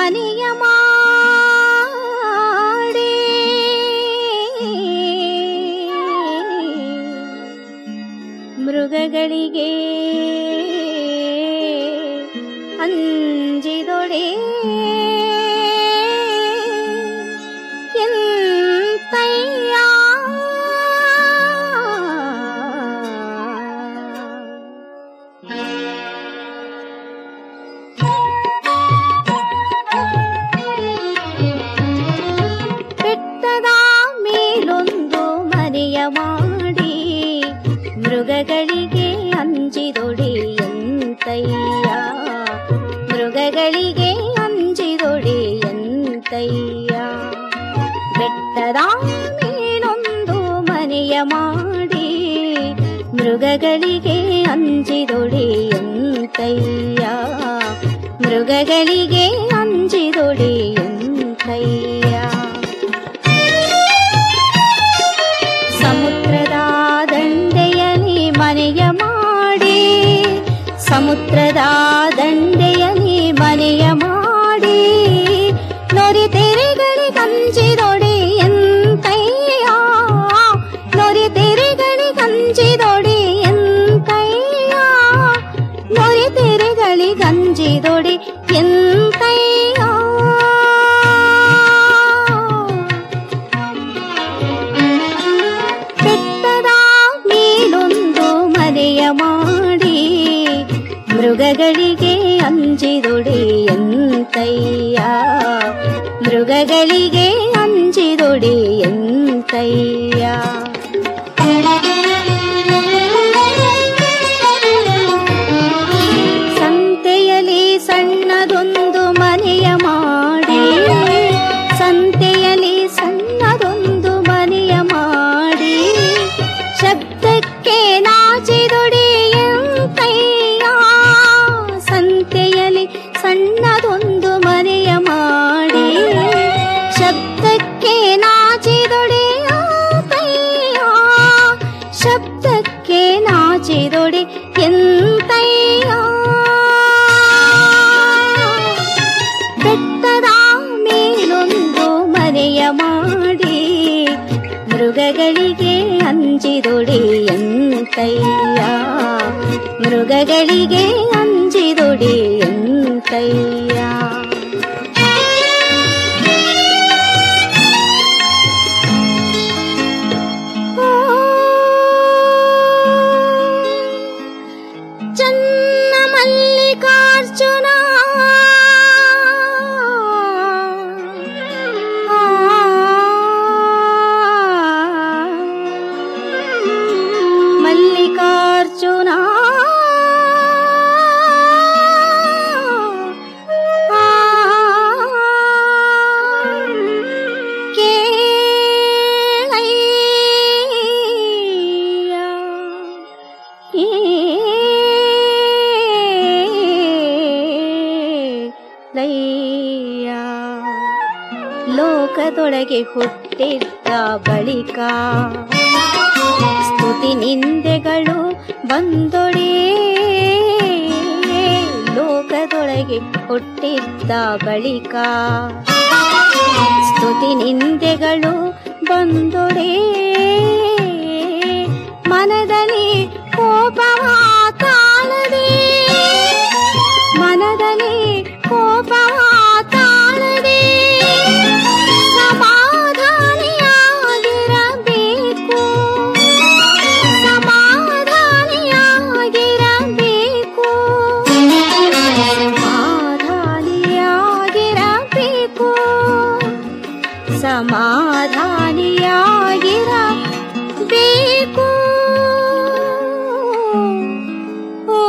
ಮನೆಯ ಮಾಡಿ ಮೃಗಗಳಿಗೆ ಅಂಜಿದೊಡೆ ಎಂತಯ್ಯ ಬೆಟ್ಟದ ಮೇಲೊಂದು ಮನೆಯ ಮಾಡಿ ಮೃಗಗಳಿಗೆ ಅಂಜಿದೊಡೆ ಎಂತಯ್ಯ ಮೃಗಗಳಿಗೆ ಅಂಜಿದೊಡೆ ಎಂತಯ್ಯ ಬೆಟ್ಟದ ಮೇಲೊಂದು ಮನೆಯ ಮಾಡಿ ಮೃಗಗಳಿಗೆ ಅಂಜಿದೊಡೆ ಎಂತಯ್ಯ ಮೃಗಗಳಿಗೆ ಅಂಜಿದೊಡೆ ಎಂತಯ್ಯ ಸಮುದ್ರದ ದಂಡೆಯಲ್ಲಿ ಮನೆಯ ಮಾಡಿ ಸಮುದ್ರದ ದಂಡೆಯಲ್ಲಿ ಮನೆಯ ಮಾಡಿ ನೊರಿ ತೆರೆಗಳಿಗಂಜಿದೊಡೆ ಎಂತಯ್ಯ ನೊರಿ ತೆರೆಗಳಿಗಂಜಿದೊಡೆ ಎಂತಯ್ಯ ನೊರಿ ತೆರೆಗಳಿಗಂಜಿದೊಡೆ ಎಂತಯ್ಯ ಬೆಟ್ಟದ ಮೇಲೊಂದು ಮನೆಯ ಮಾಡಿ ಮೃಗಗಳಿಗೆ ಅಂಜಿದೊಡೆ ಎಂತಯ್ಯ ಮೃಗಗಳಿಗೆ ಅಂಜಿದೊಡೆ ಎಂತಯ್ಯ ಸಂತೆಯಲ್ಲಿ ಸಣ್ಣದೊಂದು ಮನೆಯ ಮಾಡಿ ಸಂತೆಯಲ್ಲಿ ಸಣ್ಣದೊಂದು ಮನೆಯ ಮಾಡಿ ಶಬ್ದಕ್ಕೆ ನಾಚಿದೊಡೆ ಎಂತಯ್ಯ ಸಂತೆಯಲ್ಲಿ ಸಣ್ಣದೊಂದು ಮನೆಯ ಮಾಡಿ ಶಬ್ದಕ್ಕೆ ನಾಚಿದೊಡೆ ಎಂತಯ್ಯ ಶಬ್ದಕ್ಕೆ ನಾಚಿದೊಡೆ ಎಂತಯ್ಯ ಬೆಟ್ಟದ ಮೇಲೊಂದು ಮನೆಯ ಮಾಡಿ ಮೃಗಗಳಿಗೆ ಅಂಜಿದೊಡೆ ಎಂತಯ್ಯ ಮೃಗಗಳಿಗೆ ಅಂಜಿದೊಡೆ ಎಂತಯ್ಯ ಚನ್ನ ಮಲ್ಲಿಕಾರ್ಜುನ ಮಲ್ಲಿಕಾರ್ಜುನ ಕೇಳಯ್ಯ ಲಯ್ಯ ಲೋಕದೊಳಗೆ ಹುಟ್ಟಿದ್ದ ಬಳಿಕ ಸ್ತುತಿ ನಿಂದೆಗಳು ಬಂದೊಡೆ ಲೋಕದೊಳಗೆ ಹುಟ್ಟಿದ್ದ ಬಳಿಕ ಸ್ತುತಿ ನಿಂದೆಗಳು ಬಂದೊಡೆ ಮನದಲ್ಲಿ ಕೋಪವ ತಾಳದೆ ಮನದಲ್ಲಿ ಕೋಪವ ತಾಳದೆ ಸಮಾಧಾನಿಯಾಗಿರಬೇಕು ಸಮಾಧಾನಿಯಾಗಿರಬೇಕು ಸಮಾಧಾನಿಯಾಗಿರಬೇಕು ಸಮಾಧಾನಿಯಾಗಿರಬೇಕು ಓ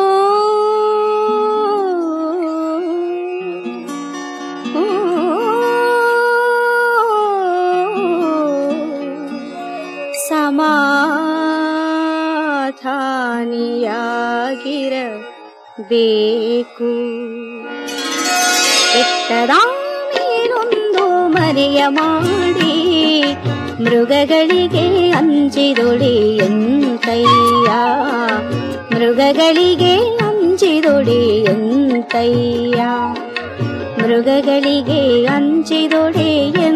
ಓ ಸಮಾಧಾನಿಯಾಗಿರಬೇಕು ಬೆಟ್ಟದ ಮೇಲೊಂದು ಮರೆಯ ಮಾಡಿ ಮೃಗಗಳಿಗೆ ಅಂಜಿದೊಡೆ ಎಂತಯ್ಯ ಮೃಗಗಳಿಗೆ ಅಂಜಿದೊಡೆ ಎಂತಯ್ಯ ಮೃಗಗಳಿಗೆ ಅಂಚಿದೊಡೆ